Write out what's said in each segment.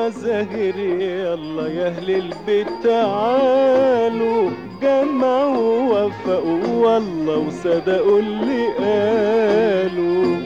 المزاهر يلا يا اهل البيت تعالوا جمعوا ووفقوا والله وصدقوا اللي قالوا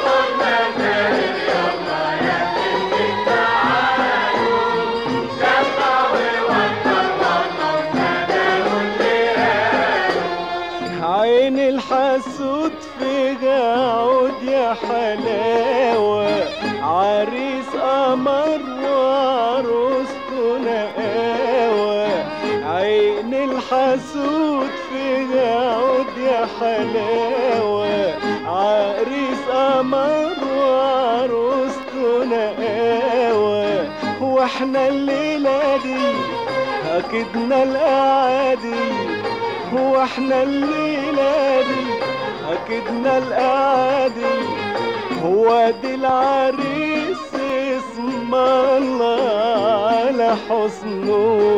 عين الحسود فيها عود يا حلاوة عريس قمر وعروسته نقاوة عين الحسود فيها عود يا حلاوة عريس قمر وعروسته نقاوة واحنا الليلة دي أكدنا الأعادي هو احنا الليلة دي أكدنا القعدي هو دي العريس اسم الله على حسنه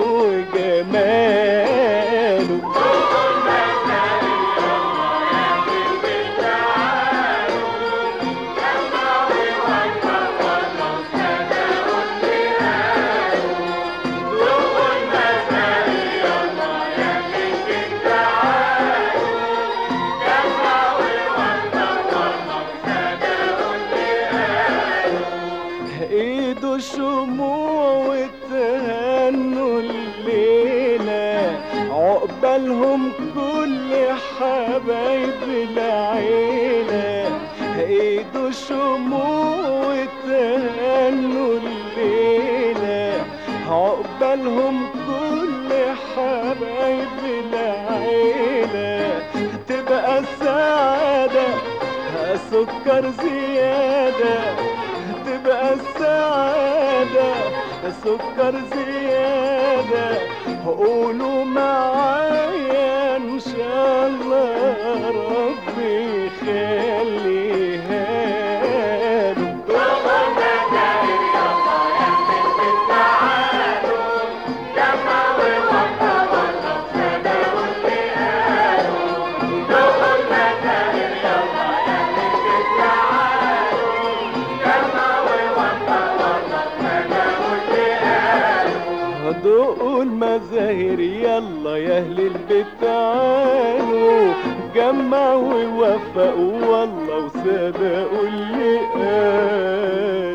وجماله ايده شموع وتهنوا الليلة عقبالهم كل حبايب العيلة ايده شموع وتهنوا الليلة عقبالهم كل حبايب العيلة تبقى السعادة سكر زيادة تبقى السعادة سكر زيادة قولوا معايا إن شاء الله ربي يخليها له ضوء المزاهر يلا يا اهل البيت تعالوا جمعوا ووفقوا والله وصدقوا اللي قالوا